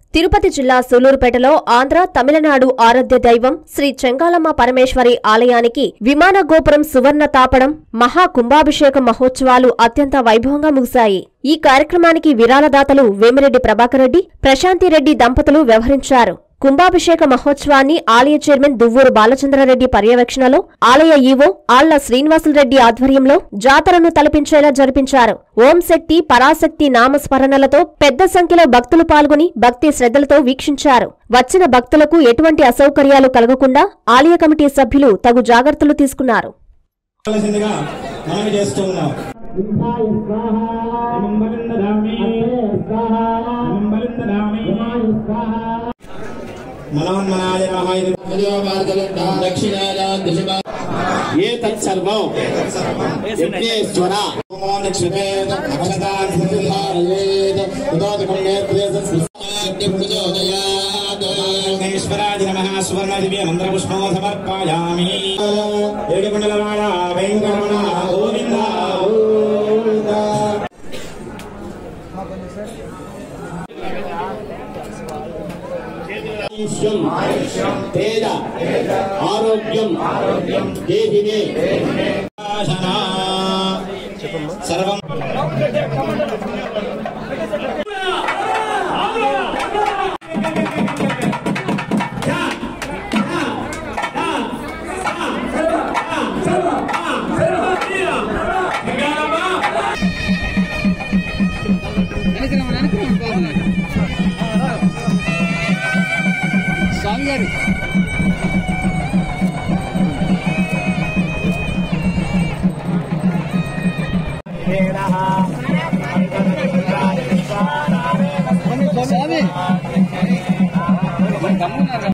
తిరుపతి జిల్లా సూలూరుపేటలో ఆంధ్ర తమిళనాడు ఆరాధ్య దైవం శ్రీ చెంగాలమ్మ పరమేశ్వరి ఆలయానికి విమాన గోపురం సువర్ణ తాపడం మహా కుంభాభిషేక మహోత్సవాలు అత్యంత వైభవంగా ముగిశాయి ఈ కార్యక్రమానికి విరాళదాతలు వేమిరెడ్డి ప్రభాకర్ రెడ్డి ప్రశాంతిరెడ్డి దంపతులు వ్యవహరించారు కుంభాభిషేక మహోత్సవాన్ని ఆలయ చైర్మన్ దువ్వూరు బాలచంద్రారెడ్డి పర్యవేక్షణలో ఆలయ ఈవో ఆళ్ల శ్రీనివాసులరెడ్డి ఆధ్వర్యంలో జాతరను తలపించేలా జరిపించారు ఓం శక్తి పరాశక్తి నామస్మరణలతో పెద్ద సంఖ్యలో భక్తులు పాల్గొని భక్తి శ్రద్ధలతో వీక్షించారు వచ్చిన భక్తులకు ఎటువంటి అసౌకర్యాలు కలగకుండా ఆలయ కమిటీ సభ్యులు తగు జాగ్రత్తలు తీసుకున్నారు కావలసిందిగా మనవి చేస్తూ ఉన్నాం ఇమం బలిందదామి. ఇమం బలిందదామి. మనోన్మనాయ నమః ఇది ఏ తత్సర్వం యజ్ఞేశ్వర ఓం నిక్షిపేత అక్షతార్థిధారయేత ఉదోదకం నేత్రేత విఘ్నేశ్వరాయ నమః సువర్ణ దివ్య మంత్రపుష్పం సమర్పయామి ఏడుకొండలవాడ వెంకటరమణ గోవింద గోవింద ఆయుష్యం తేజ ఆరోగ్యం దేహినే సర్వం స్వామి గారు స్వామి గమ్మున్నారు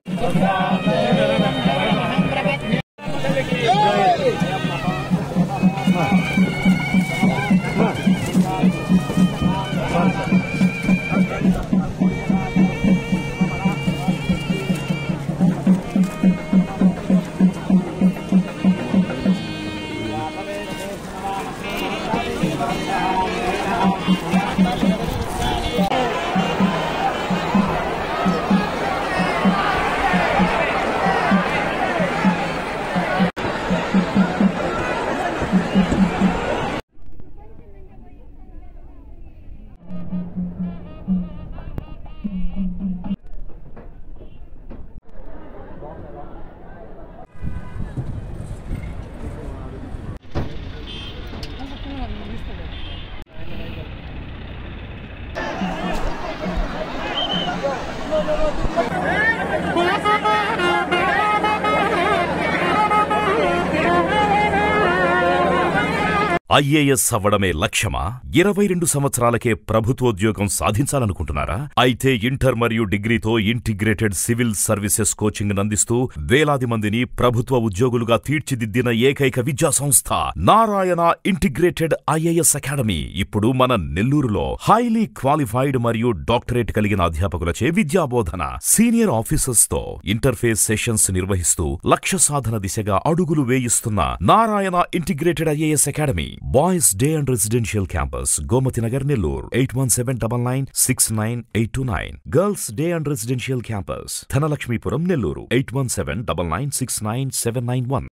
ఐఏఎస్ అవ్వడమే లక్ష్యమా ఇరవై రెండు సంవత్సరాలకే ప్రభుత్వోద్యోగం సాధించాలనుకుంటున్నారా అయితే ఇంటర్ మరియు డిగ్రీతో ఇంటిగ్రేటెడ్ సివిల్ సర్వీసెస్ కోచింగ్ అందిస్తూ వేలాది మందిని ప్రభుత్వ ఉద్యోగులుగా తీర్చిదిద్దిన ఏకైక విద్యా సంస్థ నారాయణ ఇంటిగ్రేటెడ్ ఐఏఎస్ అకాడమీ ఇప్పుడు మన నెల్లూరులో హైలీ క్వాలిఫైడ్ మరియు డాక్టరేట్ కలిగిన అధ్యాపకులచే విద్యాబోధన సీనియర్ ఆఫీసర్స్ తో ఇంటర్ఫేస్ సెషన్స్ నిర్వహిస్తూ లక్ష్య సాధన దిశగా అడుగులు వేయిస్తున్న Narayana integrated IAS academy boys day and residential campus Gomathi Nagar Nellore eight one seven double nine six nine eight two nine girls day and residential campus Dhanalakshmipuram Nellore eight one seven double nine six nine seven nine one